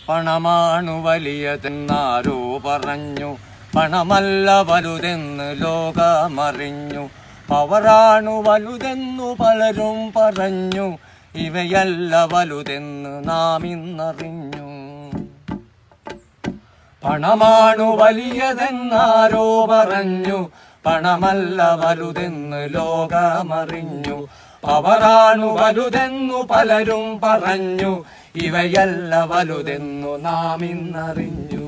പണമാണു വലിയതെന്നാരോ പറഞ്ഞു പണമല്ല വലുതെന്ന് ലോകമറിഞ്ഞു പവറാണു വലുതെന്നു പലരും പറഞ്ഞു ഇവയല്ല വലുതെന്ന് നാം ഇന്നറിഞ്ഞു പണമാണു വലിയതെന്നാരോ പറഞ്ഞു പണമല്ല വലുതെന്ന് ലോകമറിഞ്ഞു പവറാണു വലുതെന്നു പലരും പറഞ്ഞു ഇവയല്ല വലുതെന്നു നാം ഇന്നറിഞ്ഞു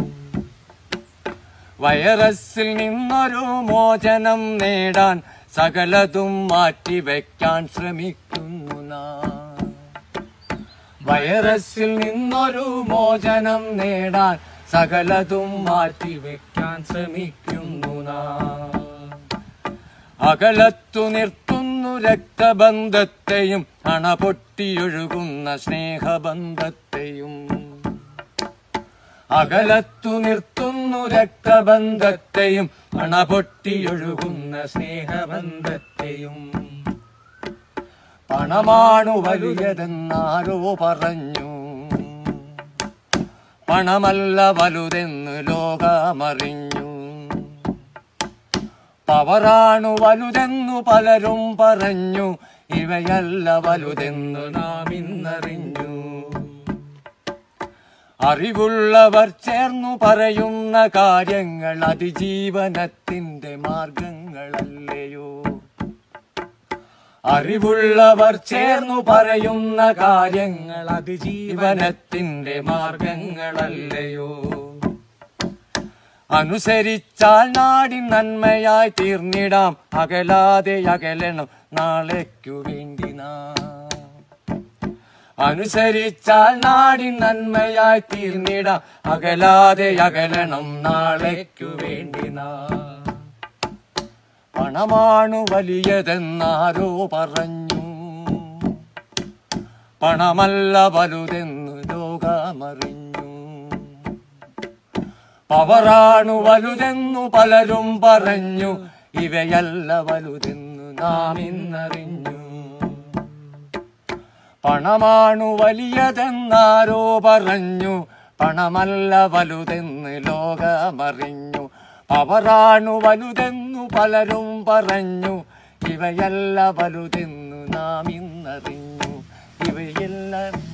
വൈറസിൽ നിന്നൊരു മോചനം നേടാൻ സകലതും മാറ്റിവെക്കാൻ ശ്രമിക്കുന്നു നാം വൈറസിൽ നിന്നൊരു മോചനം നേടാൻ സകലതും മാറ്റിവെക്കാൻ ശ്രമിക്കുന്നു നാം അകലത്തു നിർത്തുന്നു രക്തബന്ധത്തെയും അണപൊട്ടിയൊഴുകുന്ന സ്നേഹബന്ധത്തെയും അകലത്തു നിർത്തുന്നു രക്തബന്ധത്തെയും അണപൊട്ടിയൊഴുകുന്ന സ്നേഹബന്ധത്തെയും പണമാണു വലിയതെന്നാരോ പറഞ്ഞു പണമല്ല വലുതെന്ന് ലോകമറിഞ്ഞു പവറാണു വലുതെന്നു പലരും പറഞ്ഞു ഇവയല്ല വലുതെന്നു നാം ഇന്നറിഞ്ഞു അറിവുള്ളവർ ചേർന്നു പറയുന്ന കാര്യങ്ങൾ അതിജീവനത്തിന്റെ മാർഗങ്ങളല്ലയോ അറിവുള്ളവർ ചേർന്നു പറയുന്ന കാര്യങ്ങൾ അതിജീവനത്തിന്റെ മാർഗങ്ങളല്ലയോ അനുസരിച്ചാൽ നാടി നന്മയായി തീർന്നിടാം അകലാതെ അകലണം നാളേക്കു വേണ്ടി നാം അനുസരിച്ചാൽ നാടി നന്മയായി തീർന്നിടാം അകലാതെ അകലണം നാളേക്കു വേണ്ടി നാം പണമാണു വലിയതെന്നാരോ പറഞ്ഞു പണമല്ല വലുതെന്ന് ലോകമറിഞ്ഞു പവറാണു വലുതെന്നു പലരും പറഞ്ഞു ഇവയല്ല വലുതെന്നു നാം ഇന്നറിഞ്ഞു പണമാണു വലിയതെന്നാരോ പറഞ്ഞു പണമല്ല വലുതെന്ന് ലോകമറിഞ്ഞു പവറാണു വലുതെന്നു പലരും പറഞ്ഞു ഇവയല്ല വലുതെന്നു നാം ഇന്നറിഞ്ഞു ഇവയെല്ലാം